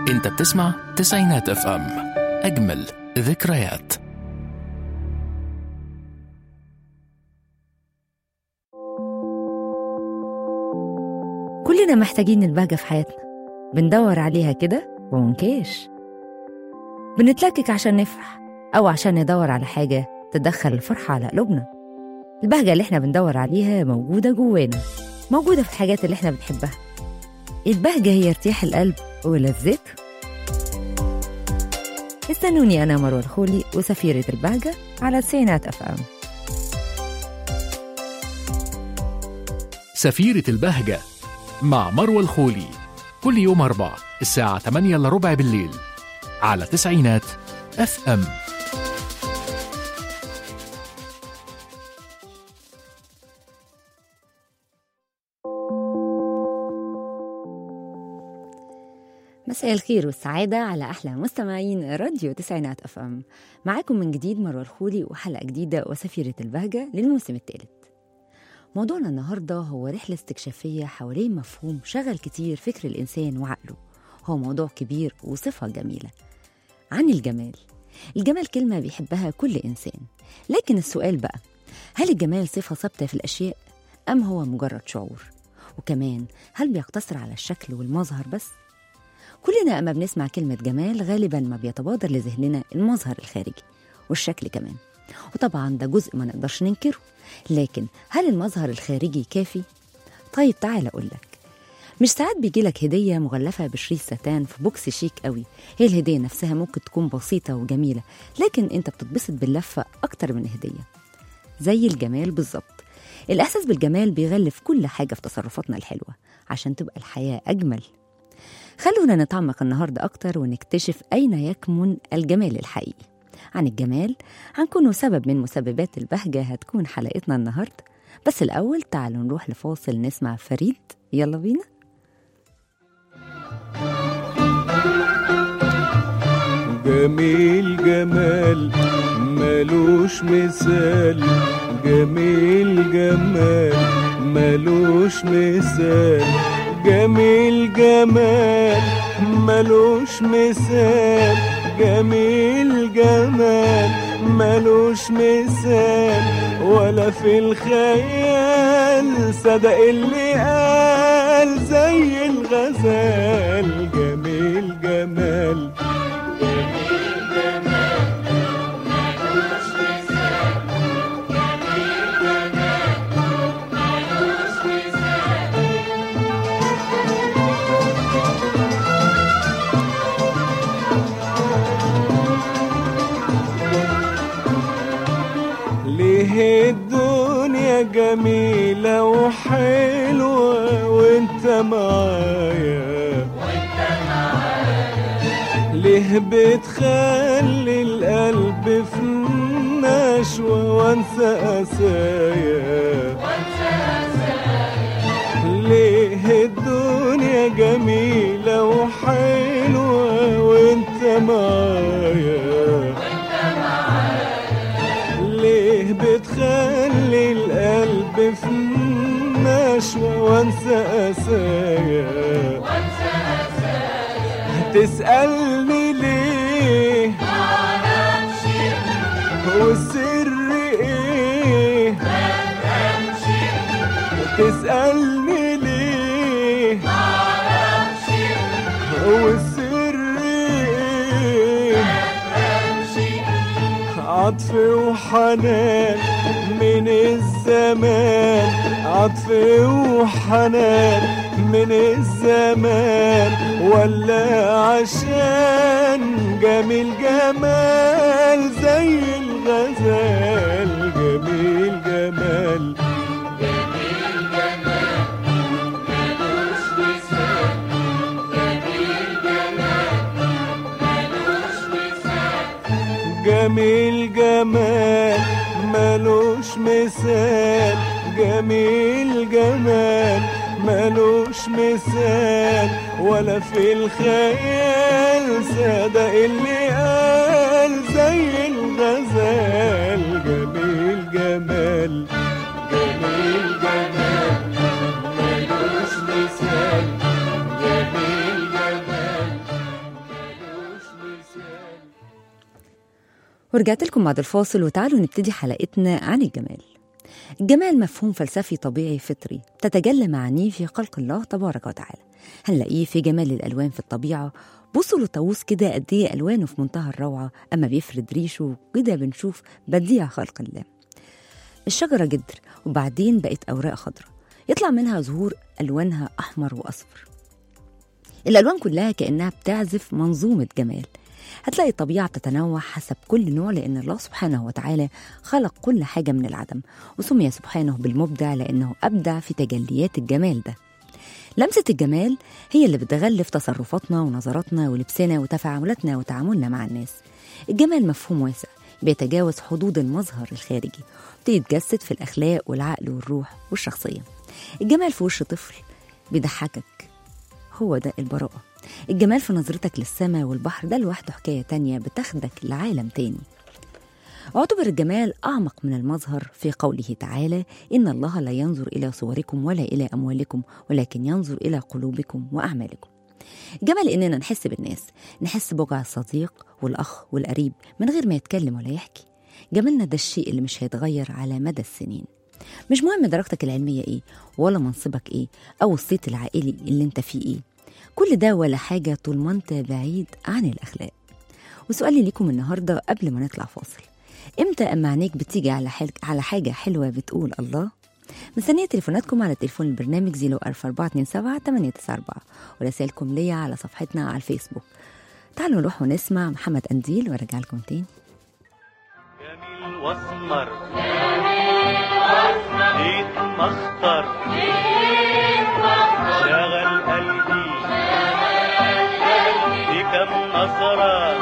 انت بتسمع تسعينات اف ام اجمل ذكريات كلنا محتاجين البهجة في حياتنا بندور عليها كده ومنكاش بنتلكك عشان نفرح أو عشان ندور على حاجة تدخل الفرحة على قلوبنا البهجة اللي احنا بندور عليها موجودة جوانا موجودة في الحاجات اللي احنا بنحبها البهجة هي ارتياح القلب ولذته استنوني أنا مروة الخولي وسفيرة البهجة على تسعينات أف أم سفيرة البهجة مع مروة الخولي كل يوم أربع الساعة 8 إلا ربع بالليل على تسعينات اف ام مساء الخير والسعادة على أحلى مستمعين راديو تسعينات أف أم معاكم من جديد مروة الخولي وحلقة جديدة وسفيرة البهجة للموسم الثالث موضوعنا النهاردة هو رحلة استكشافية حوالين مفهوم شغل كتير فكر الإنسان وعقله هو موضوع كبير وصفة جميلة عن الجمال الجمال كلمة بيحبها كل إنسان لكن السؤال بقى هل الجمال صفة ثابتة في الأشياء أم هو مجرد شعور وكمان هل بيقتصر على الشكل والمظهر بس كلنا أما بنسمع كلمة جمال غالبا ما بيتبادر لذهننا المظهر الخارجي والشكل كمان وطبعا ده جزء ما نقدرش ننكره لكن هل المظهر الخارجي كافي؟ طيب تعال أقول لك مش ساعات بيجيلك هدية مغلفة بشريط ستان في بوكس شيك قوي هي الهدية نفسها ممكن تكون بسيطة وجميلة لكن انت بتتبسط باللفة أكتر من هدية زي الجمال بالظبط الإحساس بالجمال بيغلف كل حاجة في تصرفاتنا الحلوة عشان تبقى الحياة أجمل خلونا نتعمق النهاردة أكتر ونكتشف أين يكمن الجمال الحقيقي عن الجمال هنكون سبب من مسببات البهجة هتكون حلقتنا النهاردة بس الأول تعالوا نروح لفاصل نسمع فريد يلا بينا جميل جمال ملوش مثال جميل جمال ملوش مثال جميل جمال ملوش مثال جميل جمال ملوش مثال ولا في الخيال صدق اللي قال زي الغزال جميل جمال ليه الدنيا جميلة وحلوة وانت معايا ليه بتخلي القلب في نشوة وانسى قسايا ليه الدنيا جميلة وحلوة وانت معايا ليه بتخلي القلب في نشوة وانسى قسايا تسألني ليه والسر ايه تسألني ليه والسر ايه عطف وحنان من الزمان عطف وحنان من الزمان ولا عشان جميل جمال زي الغزال جميل جمال جميل جمال ملوش مثال جميل جمال ملوش مثال ولا في الخيال صدق اللي قال زي الغزال جميل جمال جميل جمال ملوش مثال جميل جمال ورجعت لكم بعد الفاصل وتعالوا نبتدي حلقتنا عن الجمال الجمال مفهوم فلسفي طبيعي فطري تتجلى معانيه في خلق الله تبارك وتعالى هنلاقيه في جمال الألوان في الطبيعة بصوا للطاووس كده قد ايه ألوانه في منتهى الروعة أما بيفرد ريشه كده بنشوف بديع خلق الله الشجرة جدر وبعدين بقت أوراق خضراء يطلع منها زهور ألوانها أحمر وأصفر الألوان كلها كأنها بتعزف منظومة جمال هتلاقي الطبيعة بتتنوع حسب كل نوع لأن الله سبحانه وتعالى خلق كل حاجة من العدم وسمي سبحانه بالمبدع لأنه أبدع في تجليات الجمال ده لمسة الجمال هي اللي بتغلف تصرفاتنا ونظراتنا ولبسنا وتفاعلاتنا وتعاملنا مع الناس الجمال مفهوم واسع بيتجاوز حدود المظهر الخارجي بيتجسد في الأخلاق والعقل والروح والشخصية الجمال في وش طفل بيضحكك هو ده البراءة الجمال في نظرتك للسماء والبحر ده لوحده حكاية تانية بتاخدك لعالم تاني اعتبر الجمال أعمق من المظهر في قوله تعالى إن الله لا ينظر إلى صوركم ولا إلى أموالكم ولكن ينظر إلى قلوبكم وأعمالكم الجمال إننا نحس بالناس نحس بوجع الصديق والأخ والقريب من غير ما يتكلم ولا يحكي جمالنا ده الشيء اللي مش هيتغير على مدى السنين مش مهم درجتك العلمية إيه ولا منصبك إيه أو الصيت العائلي اللي أنت فيه إيه كل ده ولا حاجة طول ما أنت بعيد عن الأخلاق وسؤالي ليكم النهاردة قبل ما نطلع فاصل امتى اما عينيك بتيجي على حل... على حاجه حلوه بتقول الله مستنية تليفوناتكم على تليفون البرنامج 04427 894 ورسائلكم ليا على صفحتنا على الفيسبوك تعالوا نروح ونسمع محمد أنديل وارجع لكم تاني جميل واسمر ايد مخطر شغل قلبي دي كم نظرة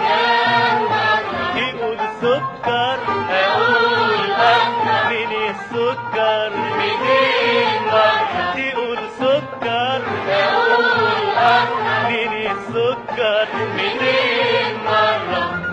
يقول سكر اقول اه من السكر منين مرة تقول سكر اقول اه من السكر منين مرة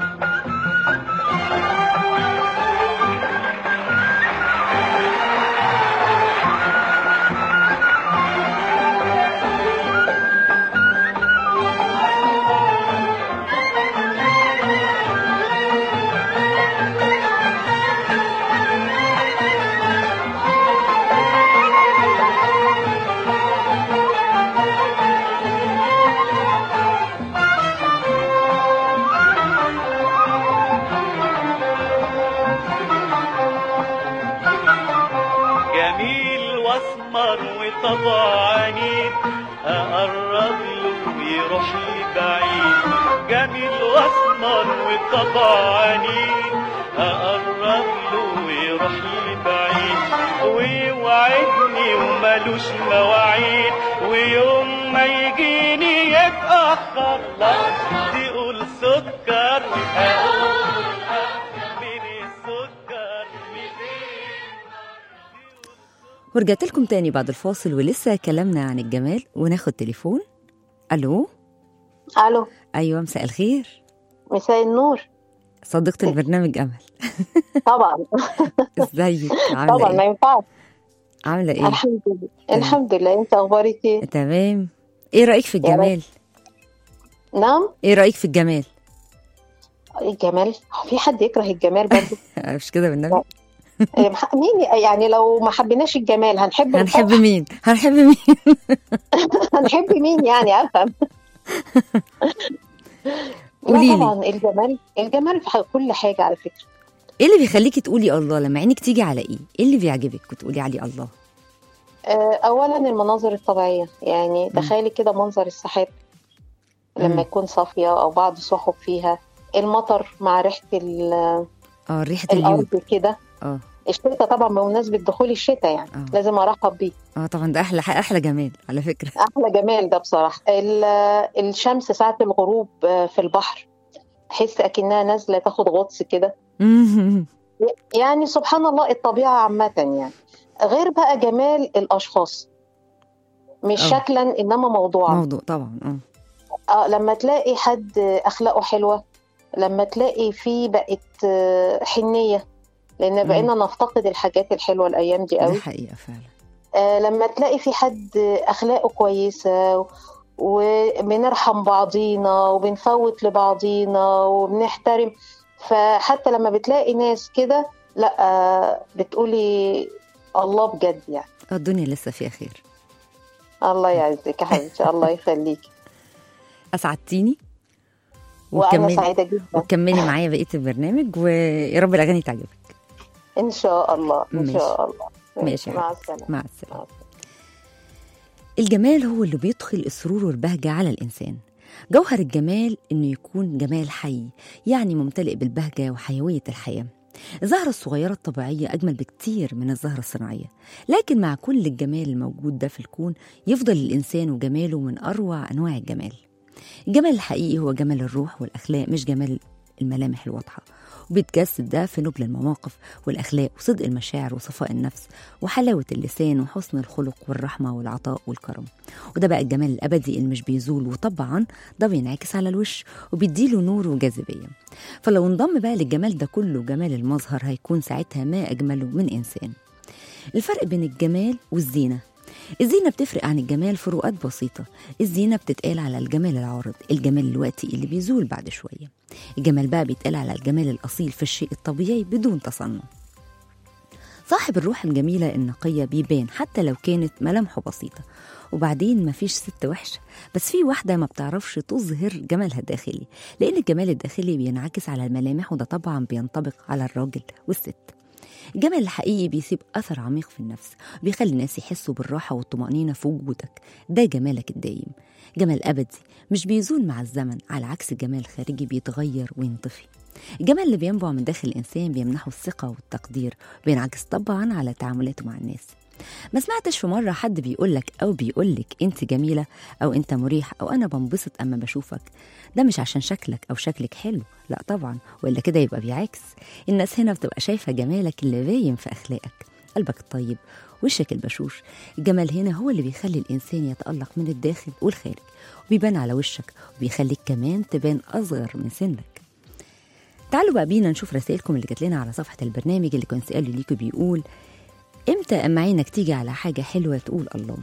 جميل واسمر وطبع عنيد اقرب له يروح لي بعيد جميل واسمر وطبع عنيد اقرب له يروح لي بعيد ويوعدني ومالوش مواعيد ويوم ما يجيني يتأخر لا تقول سكر اقول من السكر منين ورجعت لكم تاني بعد الفاصل ولسه كلامنا عن الجمال وناخد تليفون الو الو ايوه مساء الخير مساء النور صديقة البرنامج امل طبعا ازيك عامله طبعا ما ايه ينفعش عامله ايه الحمد لله الحمد لله انت اخبارك ايه تمام ايه رايك في يا رب. الجمال نعم ايه رايك في الجمال الجمال هو في حد يكره الجمال برضه مش كده بالنبي إيه، مح- مين يعني لو ما حبيناش الجمال هنحب هنحب الفرح؟ مين هنحب مين هنحب مين يعني افهم قوليلي. لا طبعا الجمال الجمال في ح- كل حاجه على فكره ايه اللي بيخليكي تقولي الله لما عينك تيجي على ايه ايه اللي بيعجبك وتقولي عليه الله آه، اولا المناظر الطبيعيه يعني تخيلي كده منظر السحاب مم. لما يكون صافيه او بعض سحب فيها المطر مع ريحه ال- اه ريحه اليود الارض كده اه الشتاء طبعا بمناسبه دخول الشتاء يعني آه. لازم ارحب بيه اه طبعا ده احلى احلى جمال على فكره احلى جمال ده بصراحه ال- الشمس ساعه الغروب آه، في البحر تحس اكنها نازله تاخد غطس كده يعني سبحان الله الطبيعه عامه يعني غير بقى جمال الاشخاص مش آه. شكلا انما موضوعا موضوع طبعا اه آه لما تلاقي حد اخلاقه حلوه لما تلاقي فيه بقت آه، حنيه لان بقينا نفتقد الحاجات الحلوه الايام دي ده قوي حقيقه فعلا آه، لما تلاقي في حد اخلاقه كويسه وبنرحم بعضينا وبنفوت لبعضينا وبنحترم فحتى لما بتلاقي ناس كده لا آه، بتقولي الله بجد يعني الدنيا لسه فيها خير الله يعزك يا حبيبتي الله يخليكي اسعدتيني وانا وكملي سعيده جدا وكملي معايا بقيه البرنامج ويا رب الاغاني تعجبك ان شاء الله ان ماشي. شاء الله ماشي يا مع حبيبتي. السلامه مع السلامه الجمال هو اللي بيدخل السرور والبهجة على الإنسان جوهر الجمال إنه يكون جمال حي يعني ممتلئ بالبهجة وحيوية الحياة الزهرة الصغيرة الطبيعية أجمل بكتير من الزهرة الصناعية لكن مع كل الجمال الموجود ده في الكون يفضل الإنسان وجماله من أروع أنواع الجمال الجمال الحقيقي هو جمال الروح والأخلاق مش جمال الملامح الواضحة وبيتجسد ده في نبل المواقف والأخلاق وصدق المشاعر وصفاء النفس وحلاوة اللسان وحسن الخلق والرحمة والعطاء والكرم وده بقى الجمال الأبدي اللي مش بيزول وطبعا ده بينعكس على الوش وبيديله نور وجاذبية فلو انضم بقى للجمال ده كله جمال المظهر هيكون ساعتها ما أجمله من إنسان الفرق بين الجمال والزينة الزينة بتفرق عن الجمال فروقات بسيطة الزينة بتتقال على الجمال العارض الجمال الوقتي اللي بيزول بعد شوية الجمال بقى بيتقال على الجمال الأصيل في الشيء الطبيعي بدون تصنع صاحب الروح الجميلة النقية بيبان حتى لو كانت ملامحه بسيطة وبعدين مفيش ست وحشة بس في واحدة ما بتعرفش تظهر جمالها الداخلي لأن الجمال الداخلي بينعكس على الملامح وده طبعا بينطبق على الراجل والست الجمال الحقيقي بيسيب أثر عميق في النفس بيخلي الناس يحسوا بالراحة والطمأنينة في وجودك ده جمالك الدايم جمال أبدي مش بيزول مع الزمن على عكس الجمال الخارجي بيتغير وينطفي الجمال اللي بينبع من داخل الإنسان بيمنحه الثقة والتقدير بينعكس طبعا على تعاملاته مع الناس ما سمعتش في مرة حد بيقولك أو بيقولك أنت جميلة أو أنت مريح أو أنا بنبسط أما بشوفك ده مش عشان شكلك أو شكلك حلو لا طبعا وإلا كده يبقى بيعكس الناس هنا بتبقى شايفة جمالك اللي باين في أخلاقك قلبك الطيب وشك البشوش الجمال هنا هو اللي بيخلي الإنسان يتألق من الداخل والخارج وبيبان على وشك وبيخليك كمان تبان أصغر من سنك تعالوا بقى بينا نشوف رسائلكم اللي جات لنا على صفحة البرنامج اللي كان سؤالي ليكوا بيقول امتى اما عينك تيجي على حاجة حلوة تقول الله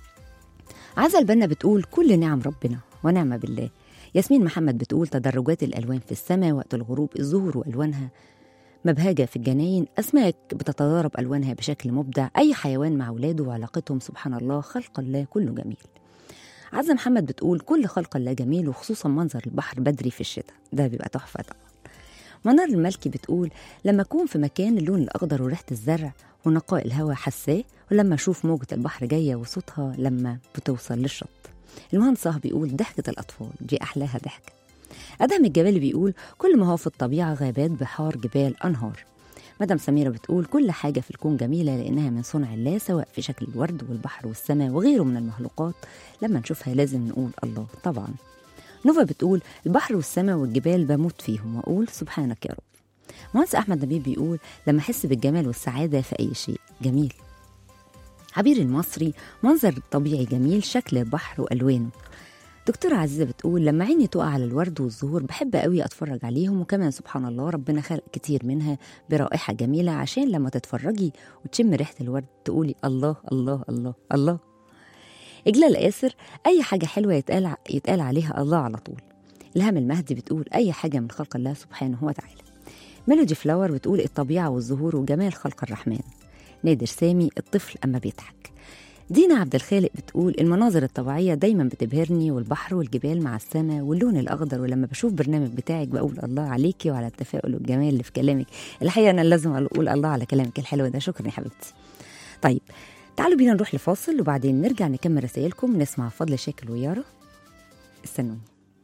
عزة البنا بتقول كل نعم ربنا ونعمة بالله ياسمين محمد بتقول تدرجات الألوان في السماء وقت الغروب الزهور وألوانها مبهجة في الجناين أسماك بتتضارب ألوانها بشكل مبدع أي حيوان مع أولاده وعلاقتهم سبحان الله خلق الله كله جميل عزة محمد بتقول كل خلق الله جميل وخصوصا منظر البحر بدري في الشتاء ده بيبقى تحفة طبعا منار الملكي بتقول لما أكون في مكان اللون الأخضر وريحة الزرع ونقاء الهواء حساه ولما أشوف موجة البحر جاية وصوتها لما بتوصل للشط المهندس صاحب بيقول ضحكة الأطفال دي أحلاها ضحكة أدهم الجبالي بيقول كل ما هو في الطبيعة غابات بحار جبال أنهار مدام سميرة بتقول كل حاجة في الكون جميلة لأنها من صنع الله سواء في شكل الورد والبحر والسماء وغيره من المخلوقات لما نشوفها لازم نقول الله طبعا نوفا بتقول البحر والسماء والجبال بموت فيهم وأقول سبحانك يا رب مهندس أحمد نبيل بيقول لما أحس بالجمال والسعادة في أي شيء جميل عبير المصري منظر طبيعي جميل شكل البحر وألوانه دكتورة عزيزة بتقول لما عيني تقع على الورد والزهور بحب قوي أتفرج عليهم وكمان سبحان الله ربنا خلق كتير منها برائحة جميلة عشان لما تتفرجي وتشم ريحة الورد تقولي الله الله الله الله إجلال آسر أي حاجة حلوة يتقال, يتقال عليها الله على طول الهام المهدي بتقول أي حاجة من خلق الله سبحانه وتعالى ميلودي فلاور بتقول الطبيعة والزهور وجمال خلق الرحمن نادر سامي الطفل أما بيضحك دينا عبد الخالق بتقول المناظر الطبيعية دايما بتبهرني والبحر والجبال مع السماء واللون الأخضر ولما بشوف برنامج بتاعك بقول الله عليكي وعلى التفاؤل والجمال اللي في كلامك الحقيقة أنا لازم أقول الله على كلامك الحلو ده شكرا يا حبيبتي طيب تعالوا بينا نروح لفاصل وبعدين نرجع نكمل رسائلكم نسمع فضل شاكر ويارا استنوني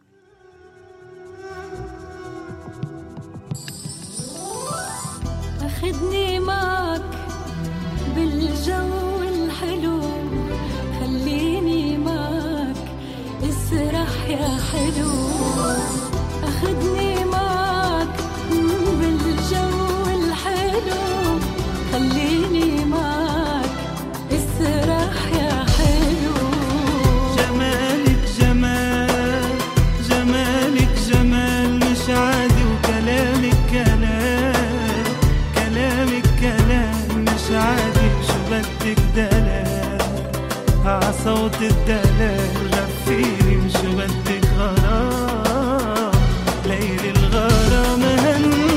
أخدني معك بالجو الحلو خليني معك اسرح يا حلو أخدني معك بالجو الحلو خليني معك اسرح يا حلو جمالك جمال جمالك جمال مش عادي وكلامك كلام كلامك كلام مش عادي شو بدك دلال عصوت الدلال غفيني وشو بدك غرام ليل الغرام هني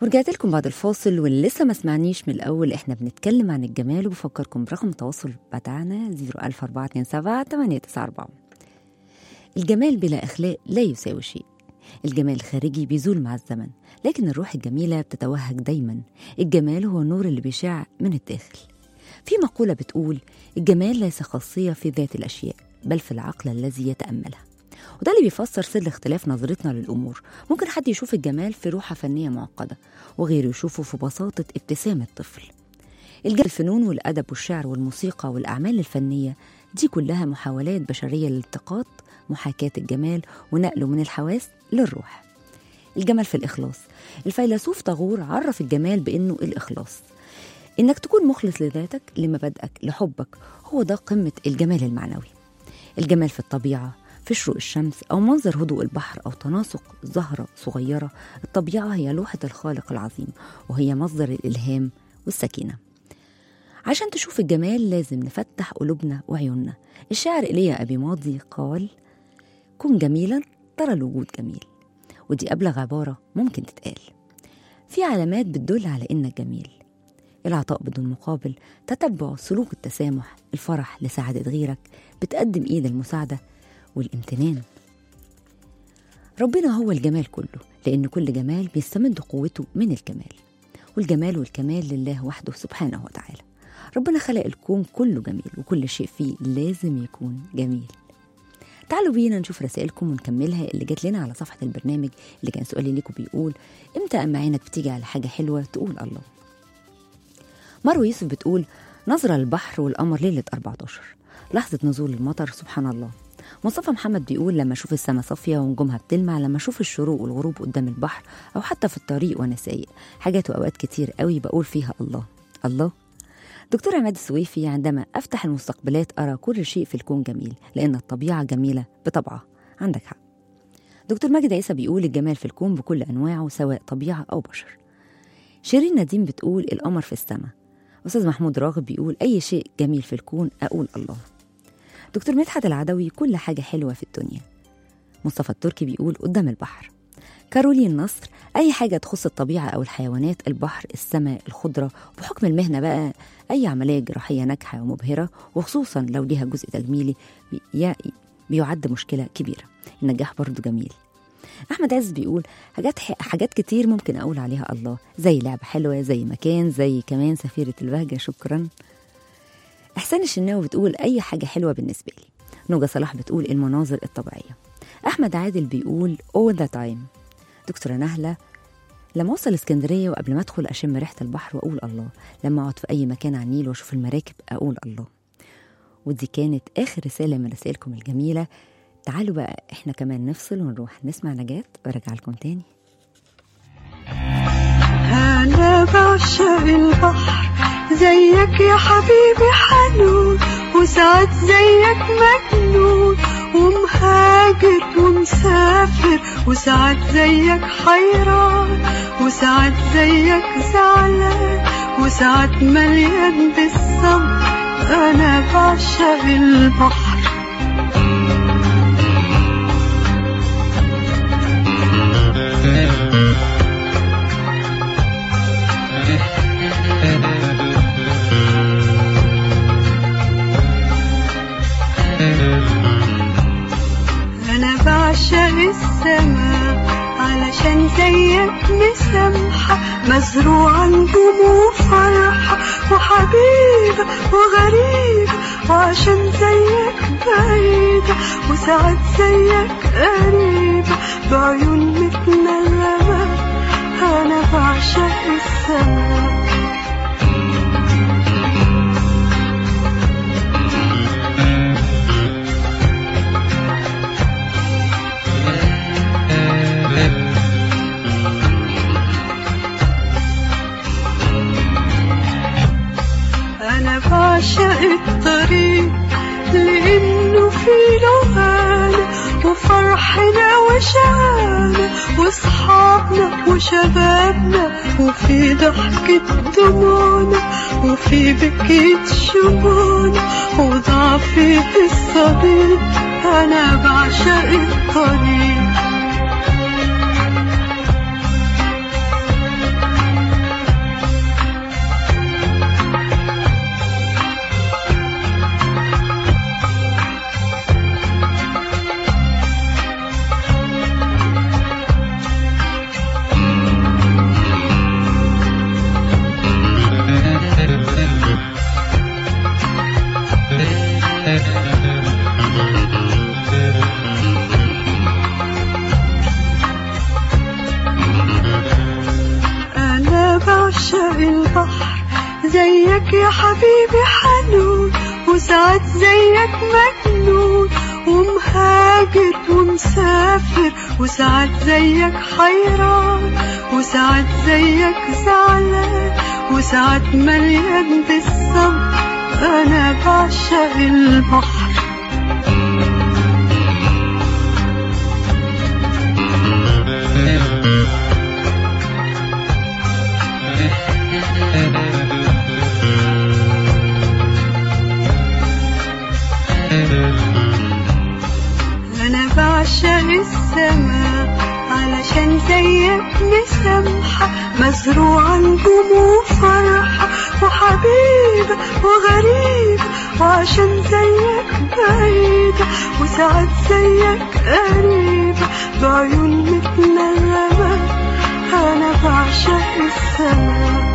ورجعت لكم بعد الفاصل واللي لسه ما سمعنيش من الأول إحنا بنتكلم عن الجمال وبفكركم برقم التواصل بتاعنا 01427 الجمال بلا أخلاق لا يساوي شيء الجمال الخارجي بيزول مع الزمن لكن الروح الجميلة بتتوهج دايما الجمال هو النور اللي بيشع من الداخل في مقولة بتقول الجمال ليس خاصية في ذات الأشياء بل في العقل الذي يتأملها وده اللي بيفسر سر اختلاف نظرتنا للأمور ممكن حد يشوف الجمال في روحة فنية معقدة وغيره يشوفه في بساطة ابتسامة طفل الجمال الفنون والأدب والشعر والموسيقى والأعمال الفنية دي كلها محاولات بشرية لالتقاط محاكاة الجمال ونقله من الحواس للروح الجمال في الإخلاص الفيلسوف طاغور عرف الجمال بأنه الإخلاص إنك تكون مخلص لذاتك لمبادئك لحبك هو ده قمة الجمال المعنوي الجمال في الطبيعة في شروق الشمس أو منظر هدوء البحر أو تناسق زهرة صغيرة الطبيعة هي لوحة الخالق العظيم وهي مصدر الإلهام والسكينة عشان تشوف الجمال لازم نفتح قلوبنا وعيوننا الشاعر إيليا أبي ماضي قال كن جميلا ترى الوجود جميل ودي أبلغ عبارة ممكن تتقال في علامات بتدل على إنك جميل العطاء بدون مقابل تتبع سلوك التسامح الفرح لسعادة غيرك بتقدم إيد المساعدة والامتنان ربنا هو الجمال كله لأن كل جمال بيستمد قوته من الكمال والجمال والكمال لله وحده سبحانه وتعالى ربنا خلق الكون كله جميل وكل شيء فيه لازم يكون جميل تعالوا بينا نشوف رسائلكم ونكملها اللي جات لنا على صفحة البرنامج اللي كان سؤالي ليكم بيقول امتى أما عينك بتيجي على حاجة حلوة تقول الله مروة يوسف بتقول نظرة للبحر والقمر ليلة 14 لحظة نزول المطر سبحان الله مصطفى محمد بيقول لما اشوف السماء صافيه ونجومها بتلمع لما اشوف الشروق والغروب قدام البحر او حتى في الطريق وانا سايق حاجات واوقات كتير قوي بقول فيها الله الله دكتور عماد السويفي عندما افتح المستقبلات ارى كل شيء في الكون جميل لان الطبيعه جميله بطبعها عندك حق دكتور ماجد عيسى بيقول الجمال في الكون بكل انواعه سواء طبيعه او بشر شيرين نديم بتقول القمر في السماء استاذ محمود راغب بيقول اي شيء جميل في الكون اقول الله دكتور مدحت العدوي كل حاجة حلوة في الدنيا مصطفى التركي بيقول قدام البحر كارولين نصر أي حاجة تخص الطبيعة أو الحيوانات البحر السماء الخضرة بحكم المهنة بقى أي عملية جراحية ناجحة ومبهرة وخصوصا لو ليها جزء تجميلي بي- بيعد مشكلة كبيرة النجاح برضو جميل أحمد عز بيقول حاجات حاجات كتير ممكن أقول عليها الله زي لعبة حلوة زي مكان زي كمان سفيرة البهجة شكرا إحسان الشناوي بتقول أي حاجة حلوة بالنسبة لي نوجة صلاح بتقول المناظر الطبيعية أحمد عادل بيقول all the time دكتورة نهلة لما أوصل اسكندرية وقبل ما أدخل أشم ريحة البحر وأقول الله لما أقعد في أي مكان على النيل وأشوف المراكب أقول الله ودي كانت آخر رسالة من رسائلكم الجميلة تعالوا بقى إحنا كمان نفصل ونروح نسمع نجاة وأرجع لكم تاني أنا بعشق البحر زيك يا حبيبي حنون وساعات زيك مجنون ومهاجر ومسافر وساعات زيك حيران وساعات زيك زعلان وساعات مليان بالصبر أنا بعشق البحر أنا بعشق السماء علشان زيك مسامحة مزروعة نجوم وفرحة وحبيبة وغريبة وعشان زيك بعيدة وساعات زيك قريبة بعيون متنغمة أنا بعشق السماء أنا بعشق الطريق لأنه فيه لغانا وفرحنا وشانا وصحابنا وشبابنا وفي ضحكة دموعنا وفي بكية شموعنا وضعفي في الصديق أنا بعشق الطريق بعشق البحر زيك يا حبيبي حنون وساعات زيك مجنون ومهاجر ومسافر وساعات زيك حيران وساعات زيك زعلان وساعات مليان بالصبر أنا بعشق البحر أنا بعشق السماء علشان زيك مسامحة مزروعة نجوم وفرحة وحبيبة وغريبة وعشان زيك بعيدة وساعات زيك قريبة بعيون متنغمة أنا بعشق السماء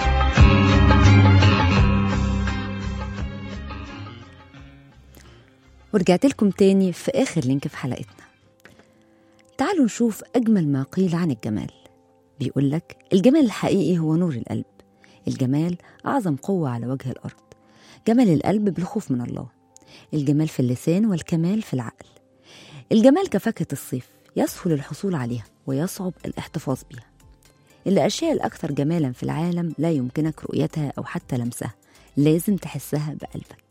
ورجعت لكم تاني في آخر لينك في حلقتنا تعالوا نشوف أجمل ما قيل عن الجمال بيقول لك الجمال الحقيقي هو نور القلب الجمال أعظم قوة على وجه الأرض جمال القلب بالخوف من الله الجمال في اللسان والكمال في العقل الجمال كفاكهة الصيف يسهل الحصول عليها ويصعب الاحتفاظ بها الأشياء الأكثر جمالا في العالم لا يمكنك رؤيتها أو حتى لمسها لازم تحسها بقلبك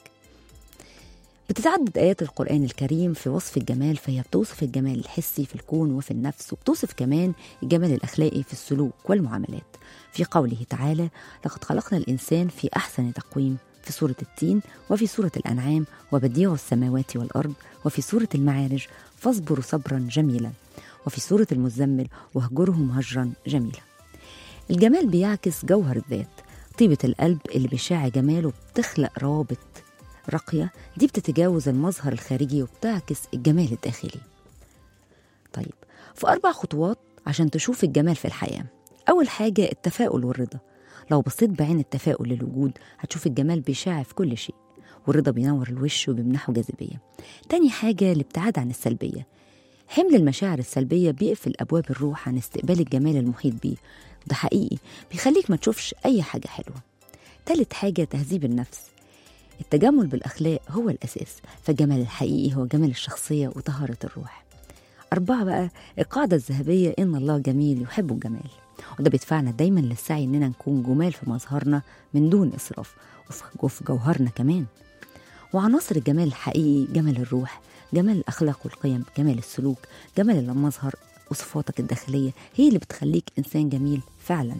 بتتعدد آيات القرآن الكريم في وصف الجمال فهي بتوصف الجمال الحسي في الكون وفي النفس وبتوصف كمان الجمال الأخلاقي في السلوك والمعاملات في قوله تعالى لقد خلقنا الإنسان في أحسن تقويم في سورة التين وفي سورة الأنعام وبديع السماوات والأرض وفي سورة المعارج فاصبروا صبرا جميلا وفي سورة المزمل واهجرهم هجرا جميلا الجمال بيعكس جوهر الذات طيبة القلب اللي بيشع جماله بتخلق روابط راقية دي بتتجاوز المظهر الخارجي وبتعكس الجمال الداخلي طيب في أربع خطوات عشان تشوف الجمال في الحياة أول حاجة التفاؤل والرضا لو بصيت بعين التفاؤل للوجود هتشوف الجمال بيشع في كل شيء والرضا بينور الوش وبيمنحه جاذبية تاني حاجة الابتعاد عن السلبية حمل المشاعر السلبية بيقفل أبواب الروح عن استقبال الجمال المحيط بيه ده حقيقي بيخليك ما تشوفش أي حاجة حلوة تالت حاجة تهذيب النفس التجمل بالأخلاق هو الأساس فالجمال الحقيقي هو جمال الشخصية وطهارة الروح أربعة بقى القاعدة الذهبية إن الله جميل يحب الجمال وده بيدفعنا دايما للسعي إننا نكون جمال في مظهرنا من دون إسراف وفي- وفي جوهرنا كمان وعناصر الجمال الحقيقي جمال الروح جمال الأخلاق والقيم جمال السلوك جمال المظهر وصفاتك الداخلية هي اللي بتخليك إنسان جميل فعلا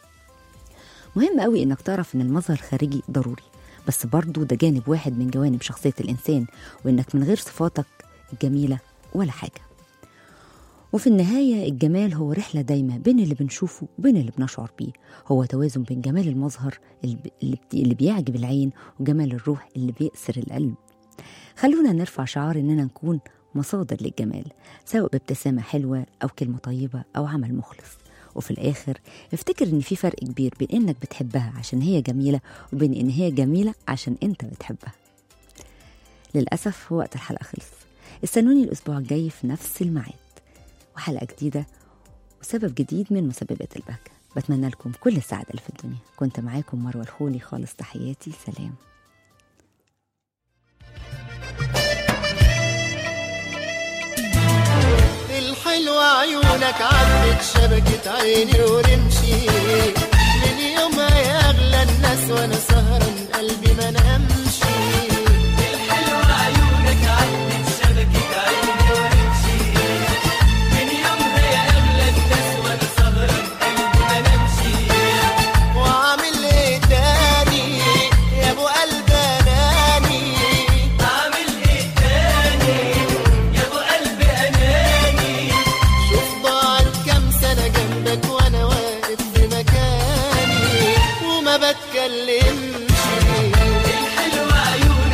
مهم قوي إنك تعرف إن المظهر الخارجي ضروري بس برضه ده جانب واحد من جوانب شخصية الإنسان وإنك من غير صفاتك الجميلة ولا حاجة وفي النهاية الجمال هو رحلة دايمة بين اللي بنشوفه وبين اللي بنشعر بيه هو توازن بين جمال المظهر اللي ب- اللي بت- اللي بيعجب العين وجمال الروح اللي بيأسر القلب خلونا نرفع شعار إننا نكون مصادر للجمال سواء بابتسامة حلوة أو كلمة طيبة أو عمل مخلص وفي الآخر افتكر إن في فرق كبير بين إنك بتحبها عشان هي جميلة وبين إن هي جميلة عشان أنت بتحبها للأسف وقت الحلقة خلص استنوني الأسبوع الجاي في نفس الميعاد وحلقة جديدة وسبب جديد من مسببات البهجة بتمنى لكم كل السعادة اللي في الدنيا كنت معاكم مروة الخولي خالص تحياتي سلام الحلوة عيونك عدت شبكة عيني ورمشي من يومها يا أغلى الناس وأنا سهران قلبي ما نامشي الحلوة عيونك عدت شبكة عيني ورمشي من يومها يا أغلى الناس وأنا سهران قلبي ما نامشي وعامل إيه تاني يا أبو قلب أناني عامل إيه تاني يا أبو قلب أناني شوف ضاعت كام سنة جنبك وأنا واقف في مكاني وما بتكلمش الحلوة عيونك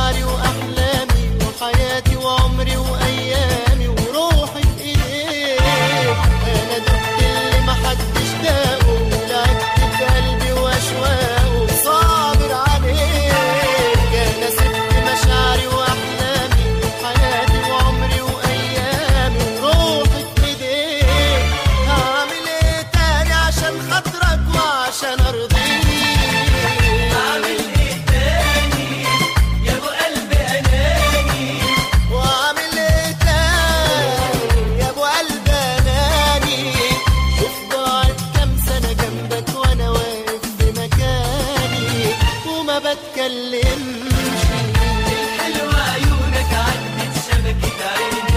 مشاعري واحلامي وحياتي وعمري وايامي وروحي في ايديك انا دقت اللي محدش داقه ولعبت في قلبي واشواقه صابر عليك انا سبت مشاعري واحلامي وحياتي وعمري وايامي وروحي في ايديك هعمل ايه تاني عشان خاطرك وعشان ارضيك واعمل ايه تاني يا ابو قلب اناني شوف ضاعت كام سنه جنبك وانا واقف في مكاني وما بتكلمش حلوة عيونك عدت شبكة عيني